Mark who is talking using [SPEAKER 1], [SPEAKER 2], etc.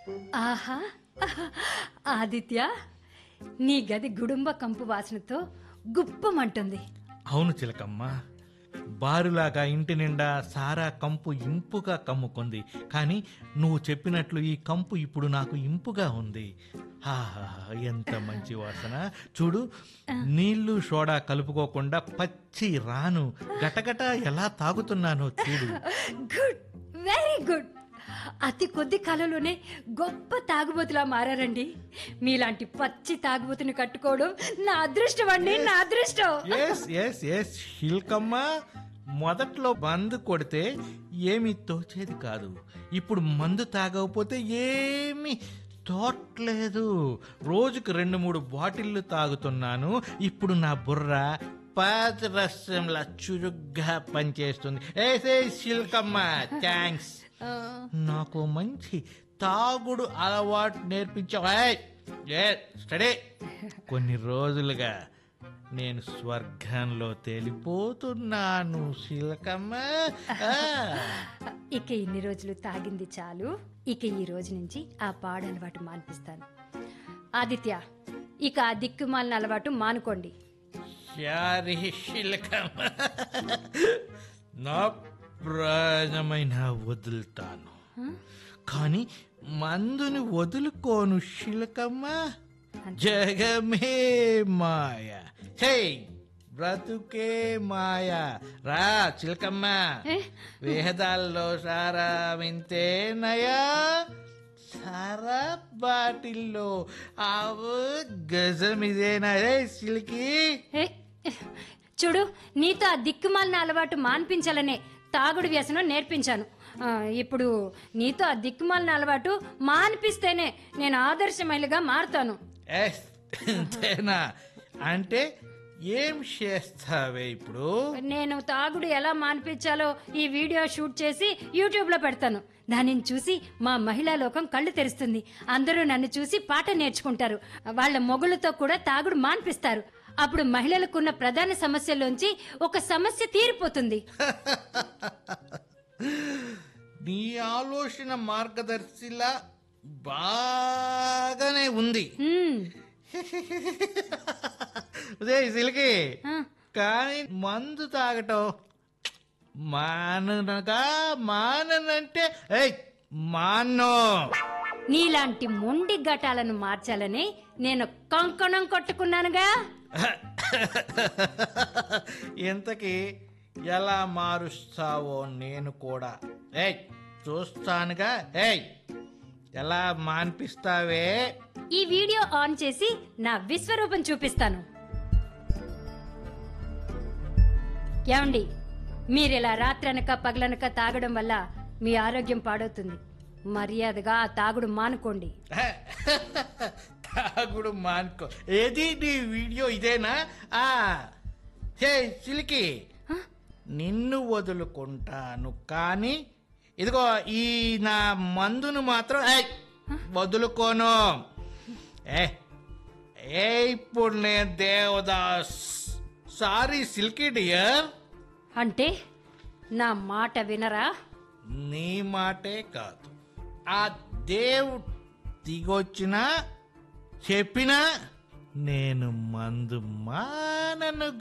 [SPEAKER 1] ఆహా ఆదిత్య నీ గది గుడుంబ కంపు వాసనతో గుప్పమంటుంది
[SPEAKER 2] అవును చిలకమ్మ బారులాగా ఇంటి నిండా సారా కంపు ఇంపుగా కమ్ముకుంది కానీ నువ్వు చెప్పినట్లు ఈ కంపు ఇప్పుడు నాకు ఇంపుగా ఉంది ఆహా ఎంత మంచి వాసన చూడు నీళ్లు సోడా కలుపుకోకుండా పచ్చి రాను గటగట ఎలా తాగుతున్నానో చూడు
[SPEAKER 1] గుడ్ వెరీ గుడ్ అతి కొద్ది కాలంలోనే గొప్ప తాగుబోతులా మారారండి మీలాంటి పచ్చి తాగుబోతుని కట్టుకోవడం నా అదృష్టం అండి నా అదృష్టం
[SPEAKER 2] ఎస్ ఎస్ ఎస్ శిల్కమ్మ మొదట్లో మందు కొడితే ఏమీ తోచేది కాదు ఇప్పుడు మందు తాగకపోతే ఏమీ తోట్లేదు రోజుకు రెండు మూడు బాటిళ్లు తాగుతున్నాను ఇప్పుడు నా బుర్ర పాదరసంలా చురుగ్గా పనిచేస్తుంది ఏసే శిల్కమ్మ థ్యాంక్స్
[SPEAKER 1] ఆ,
[SPEAKER 2] నాకు మంచి తాగుడు అలవాటు నేర్పించావు ఏయ్! ఏ స్టడీ కొన్ని రోజులుగా నేను స్వర్గంలో తేలిపోతున్నాను శిలకమ్మ ఆ.
[SPEAKER 1] ఇక ఇన్ని రోజులు తాగింది చాలు ఇక ఈ రోజు నుంచి ఆ పాడలవాటు మాన్పిస్తాను ఆదిత్య ఇక ఆ దిక్కుమాలిన అలవాటు మానుకోండి
[SPEAKER 2] శారీ శిలకమ్మ నా ప్రాణమైన వదులుతాను కానీ మందుని వదులుకోను శిలకమ్మ జగమే మాయ హే బ్రతుకే మాయ రా చిలకమ్మ
[SPEAKER 1] ఏ?
[SPEAKER 2] వేదాల్లో సారా వింతేనయా సారా బాటిల్లో ఆవు గజమిదేనా రే సిల్కి
[SPEAKER 1] ఏ, చూడు నీతో ఆ దిక్కుమాలిన అలవాటు మాన్పించాలనే తాగుడు వ్యసనం నేర్పించాను ఆ, ఇప్పుడు నీతో ఆ దిక్కుమాలిన అలవాటు మాన్పిస్తేనే నేను ఆదర్శమైలుగా మారుతాను
[SPEAKER 2] ఎస్ అంతేనా అంటే ఏం చేస్తావే ఇప్పుడు
[SPEAKER 1] నేను తాగుడు ఎలా మాన్పించాలో ఈ వీడియో షూట్ చేసి యూట్యూబ్లో పెడతాను దానిని చూసి మా మహిళా లోకం కళ్ళు తెరుస్తుంది అందరూ నన్ను చూసి పాట నేర్చుకుంటారు వాళ్ళ మొగుళ్ళతో కూడా తాగుడు మాన్పిస్తారు అప్పుడు మహిళలకున్న ప్రధాన సమస్యల్లోంచి ఒక సమస్య తీరిపోతుంది
[SPEAKER 2] నీ ఆలోచన మార్గదర్శిలా బాగానే ఉంది
[SPEAKER 1] హ్మ్.
[SPEAKER 2] ఉదే సిల్కి
[SPEAKER 1] ఆ,
[SPEAKER 2] కానీ మందు తాగటం మాననగా మాననంటే ఏయ్ మానో
[SPEAKER 1] నీలాంటి మొండి ఘటాలను మార్చాలని నేను కంకణం కొట్టుకున్నానుగా
[SPEAKER 2] ఇంతకీ ఎలా మారుస్తావో నేను కూడా ఏయ్ చూస్తానుగా ఏయ్ ఎలా మాన్పిస్తావే
[SPEAKER 1] ఈ వీడియో ఆన్ చేసి నా విశ్వరూపం చూపిస్తాను ఏమండి మీరిలా రాత్రనక పగలనక తాగడం వల్ల మీ ఆరోగ్యం పాడవుతుంది మర్యాదగా ఆ తాగుడు మానుకోండి
[SPEAKER 2] తాగుడు మానుకో ఏది నీ వీడియో ఇదేనా ఆ హే సిలికి నిన్ను వదులుకుంటాను కానీ ఇదిగో ఈ నా మందును మాత్రం ఏయ్, వదులుకోను ఏ ఏ ఇప్పుడు నేను దేవదాస్ సారీ సిల్కీ డియర్
[SPEAKER 1] అంటే నా మాట వినరా
[SPEAKER 2] నీ మాటే కాదు ఆ దేవుడు దిగొచ్చినా చెప్పినా నేను మందు మానను